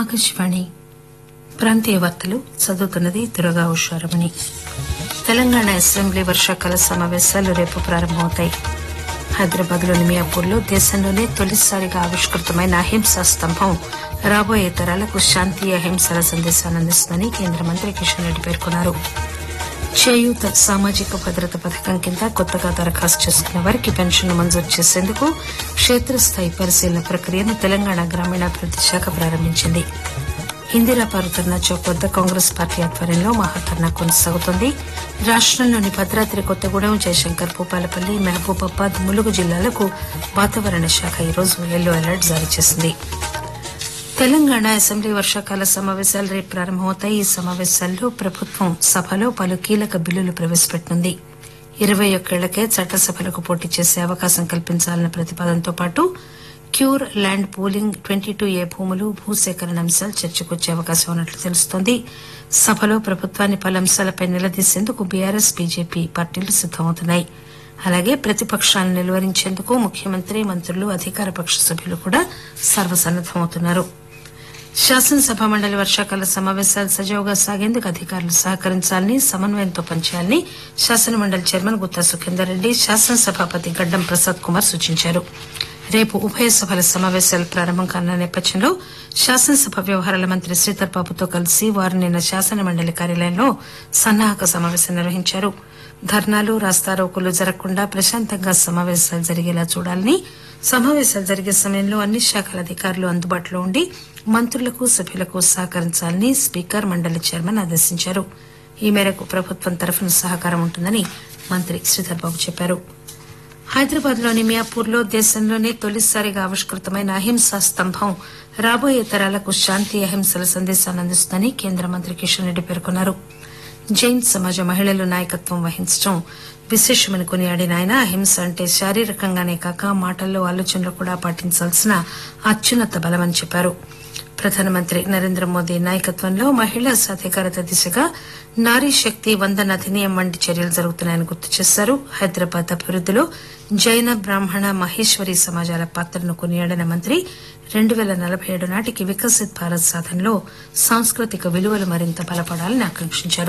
ఆకాశవాణి ప్రాంతీయ వార్తలు చదువుతున్నది దురగా ఉషారమణి తెలంగాణ అసెంబ్లీ వర్షాకాల సమావేశాలు రేపు ప్రారంభమవుతాయి హైదరాబాద్ లోని మియాపూర్లో దేశంలోనే తొలిసారిగా ఆవిష్కృతమైన అహింసా స్తంభం రాబోయే తరాలకు శాంతి అహింసల సందేశాన్ని అందిస్తుందని కేంద్ర మంత్రి కిషన్ రెడ్డి పేర్కొన్నారు చేయూత సామాజిక భద్రత పథకం కింద కొత్తగా దరఖాస్తు చేసుకున్న వారికి పెన్షన్ మంజూరు చేసేందుకు క్షేత్రస్థాయి పరిశీలన ప్రక్రియను తెలంగాణ గ్రామీణాభివృద్ది శాఖ ప్రారంభించింది ఇందిరా పార్క్ ధర్నా చౌక్ వద్ద కాంగ్రెస్ పార్టీ ఆధ్వర్యంలో మహాధర్నా కొనసాగుతోంది రాష్టంలోని భద్రాద్రి కొత్తగూడెం జయశంకర్ భూపాలపల్లి మహబూబాబాద్ ములుగు జిల్లాలకు వాతావరణ శాఖ ఈరోజు ఎల్లో అలర్ట్ జారీ చేసింది తెలంగాణ అసెంబ్లీ వర్షాకాల సమావేశాలు రేపు ప్రారంభమవుతాయి ఈ సమావేశాల్లో ప్రభుత్వం సభలో పలు కీలక బిల్లులు ప్రవేశపెట్టనుంది ఇరవై ఒక్కేళ్లకే చట్టసభలకు పోటీ చేసే అవకాశం కల్పించాలన్న ప్రతిపాదనతో పాటు cure land pooling twenty two A భూములు భూసేకరణ అంశాలు చర్చకొచ్చే అవకాశం ఉన్నట్లు తెలుస్తోంది సభలో ప్రభుత్వాన్ని పలు అంశాలపై నిలదీసేందుకు బీఆర్ఎస్ బీజేపీ పార్టీలు సిద్దమవుతున్నాయి అలాగే ప్రతిపక్షాలను నిలువరించేందుకు ముఖ్యమంత్రి మంత్రులు అధికార పక్ష సభ్యులు కూడా సర్వసన్నద్దమవుతున్నారు శాసనసభ మండలి వర్షాకాల సమావేశాలు సజావుగా సాగేందుకు అధికారులు సహకరించాలని సమన్వయంతో పనిచేయాలని శాసనమండలి చైర్మన్ గుత్తా సుఖేందర్ రెడ్డి శాసనసభాపతి గడ్డం ప్రసాద్ కుమార్ సూచించారు రేపు ఉభయ సభల సమావేశాలు ప్రారంభం కానున్న నేపథ్యంలో శాసనసభ వ్యవహారాల మంత్రి శ్రీధర్ బాబుతో కలిసి వారు నిన్న శాసనమండలి కార్యాలయంలో సన్నాహక సమావేశం నిర్వహించారు ధర్నాలు రాస్తారోకోలు జరగకుండా ప్రశాంతంగా సమావేశాలు జరిగేలా చూడాలని సమావేశాలు జరిగే సమయంలో అన్ని శాఖల అధికారులు అందుబాటులో ఉండి మంత్రులకు సభ్యులకు సహకరించాలని స్పీకర్ మండలి చైర్మన్ ఆదేశించారు ఈ మేరకు ప్రభుత్వం తరఫున సహకారం ఉంటుందని మంత్రి శ్రీధర్ బాబు చెప్పారు హైదరాబాద్ లోని మియాపూర్లో దేశంలోనే తొలిసారిగా ఆవిష్కృతమైన అహింసా స్తంభం రాబోయే తరాలకు శాంతి అహింసల సందేశాన్ని అందిస్తుందని కేంద్ర మంత్రి కిషన్ రెడ్డి పేర్కొన్నారు జైన్ సమాజ మహిళలు నాయకత్వం వహించడం విశేషమని కొనియాడిన ఆయన అహింస అంటే శారీరకంగానే కాక మాటల్లో ఆలోచనలు కూడా పాటించాల్సిన అత్యున్నత బలమని చెప్పారు ప్రధానమంత్రి నరేంద్ర మోదీ నాయకత్వంలో మహిళా సాధికారత దిశగా నారీ శక్తి వందన అధినియం వంటి చర్యలు జరుగుతున్నాయని గుర్తు చేశారు హైదరాబాద్ అభివృద్దిలో జైన బ్రాహ్మణ మహేశ్వరి సమాజాల పాత్రను కొనియాడిన మంత్రి రెండు పేల నలభై ఏడు నాటికి వికసిత్ భారత్ సాధనలో సాంస్కృతిక విలువలు మరింత బలపడాలని ఆకాంక్షించారు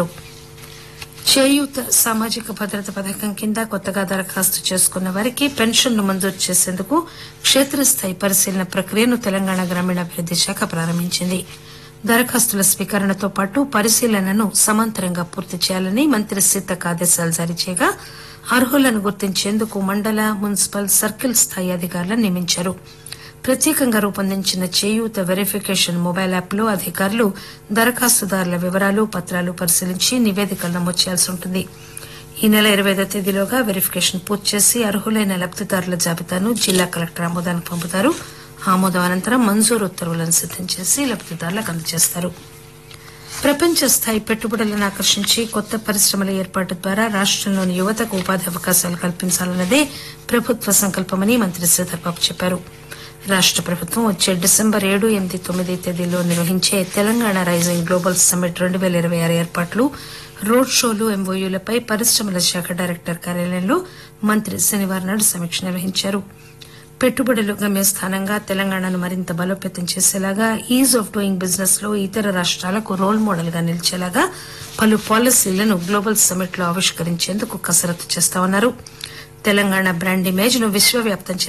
చేయూత సామాజిక భద్రత పథకం కింద కొత్తగా దరఖాస్తు చేసుకున్న వారికి పెన్షన్ను మంజూరు చేసేందుకు క్షేత్రస్థాయి పరిశీలన ప్రక్రియను తెలంగాణ గ్రామీణాభివృద్ది శాఖ ప్రారంభించింది దరఖాస్తుల స్వీకరణతో పాటు పరిశీలనను సమాంతరంగా పూర్తి చేయాలని మంత్రి సీతక్ ఆదేశాలు జారీ చేయగా అర్హులను గుర్తించేందుకు మండల మున్సిపల్ సర్కిల్ స్థాయి అధికారులను నియమించారు ప్రత్యేకంగా రూపొందించిన చేయూత వెరిఫికేషన్ మొబైల్ యాప్ లో అధికారులు దరఖాస్తుదారుల వివరాలు పత్రాలు పరిశీలించి నివేదికలు నమోదు చేయాల్సి ఉంటుంది ఈ నెల ఇరవై ఐదో తేదీలోగా వెరిఫికేషన్ పూర్తి చేసి అర్హులైన లబ్దిదారుల జాబితాను జిల్లా కలెక్టర్ ఆమోదానికి పంపుతారు ఆమోదం అనంతరం మంజూరు ఉత్తర్వులను సిద్దం చేసి లబ్దిదారులకు అందజేస్తారు ప్రపంచ స్థాయి పెట్టుబడులను ఆకర్షించి కొత్త పరిశ్రమల ఏర్పాటు ద్వారా రాష్టంలోని యువతకు ఉపాధి అవకాశాలు కల్పించాలన్నదే ప్రభుత్వ సంకల్పమని మంత్రి శ్రీధర్బాబు చెప్పారు రాష్ట ప్రభుత్వం వచ్చే డిసెంబర్ ఏడు ఎనిమిది తొమ్మిది తేదీల్లో నిర్వహించే తెలంగాణ రైజింగ్ గ్లోబల్ సమ్మిట్ రెండు పేల ఇరవై ఆరు ఏర్పాట్లు రోడ్ షోలు ఎంఓయూలపై పరిశ్రమల శాఖ డైరెక్టర్ కార్యాలయంలో మంత్రి శనివారం నాడు సమీక్ష నిర్వహించారు పెట్టుబడులు గమ్యస్థానంగా తెలంగాణను మరింత బలోపేతం చేసేలాగా ఈజ్ ఆఫ్ డూయింగ్ బిజినెస్ లో ఇతర రాష్ట్రాలకు రోల్ మోడల్ గా నిలిచేలాగా పలు పాలసీలను గ్లోబల్ సమ్మిట్ లో ఆవిష్కరించేందుకు కసరత్తు చేస్తామన్నారు తెలంగాణ బ్రాండ్ ఇమేజ్ ను విశ్వవ్యాప్తం